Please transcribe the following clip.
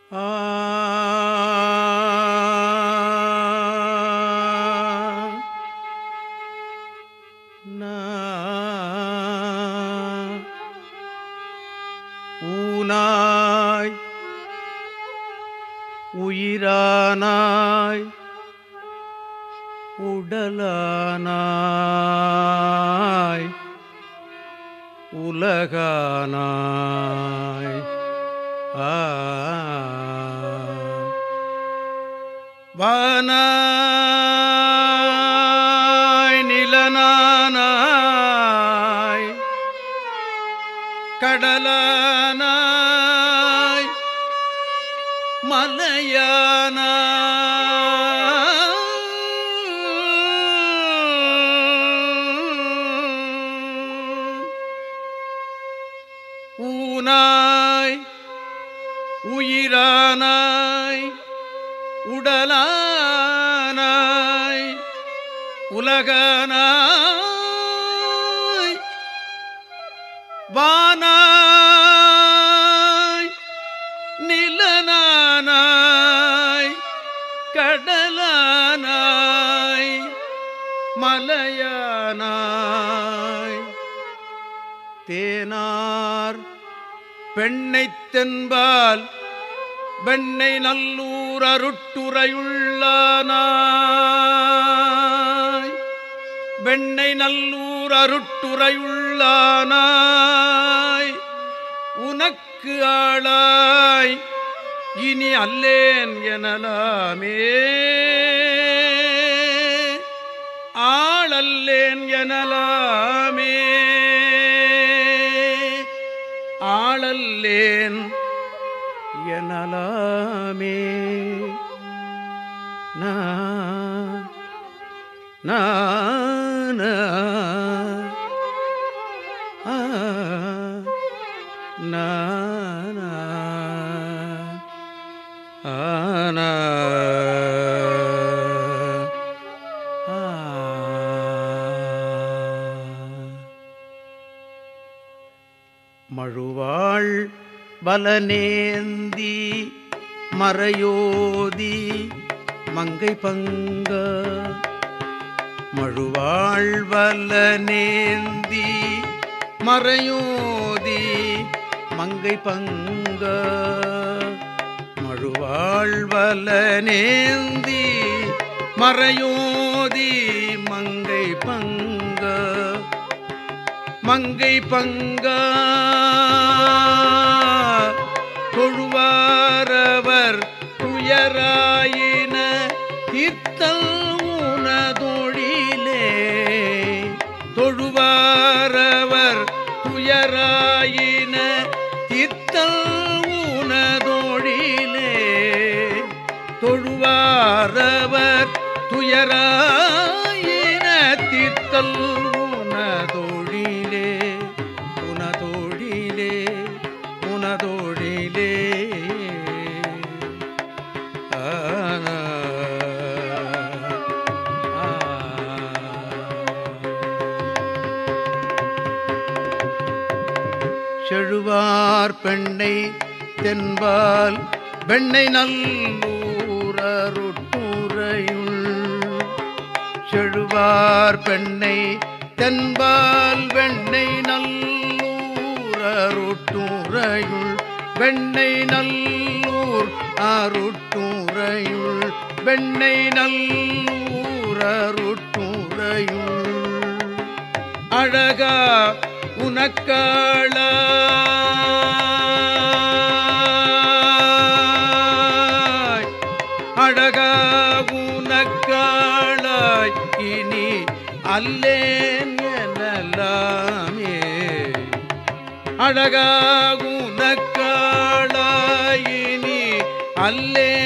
ஊனாய் உயிரானாய் உடலானாய் உலகானாய் ஆ வானாய் நிலனானாய் கடலானாய் மலையானாய் ஊனாய் உயிரானாய் உடலானாய் உலகனாய் வானாய் நிலனானாய் கடலானாய் மலையானாய் தேனார் பெண்ணைத் தென்பால் வெண்ணை நல்லூர் அருட்டுரையுள்ளானாய் வெண்ணை நல்லூர் அருட்டுரையுள்ளானாய் உனக்கு ஆளாய் இனி அல்லேன் எனலாமே ஆளல்லேன் எனலாமே ஆளல்லேன் எனலாமே நா நா நா. ஆ, நா, நா. ஆ, நா. ஆ. மழுவாள் வலனேந்தி மறையோதி மங்கை பங்க மழுவாள் வலனேந்தி மறையோதி மங்கை பங்க மழுவாள் வலனேந்தி மறையோதி மங்கை பங்க மங்கை பங்கா தொழுவாரவர் துயராயின தீர்த்தல் உனதொழிலே தொழுவாரவர் துயராயின தீர்த்தல் உனதொழிலே தொழுவாரவர் துயராயின தீர்த்தல் உனதொழிலே உனதொழிலே உனதொழிலே ஆனா, ஆ. செழுவார் பெண்ணை தென்பால் வெண்ணை நல்லூரருட்டுரையுள் செழுவார் பெண்ணை தென்பால் வெண்ணை நல்லூர் அருட்டுரையுள் வெண்ணை நல்லூர் அருட்டுரையுள் வெண்ணை நல்லூர் அருட்டுரையுள் அழகா உனக்காளாய் அழகா உனக்காளாய் இனி அல்லேன் எனலாமே அழகா உனக்காளாய் இனி அல்லேன்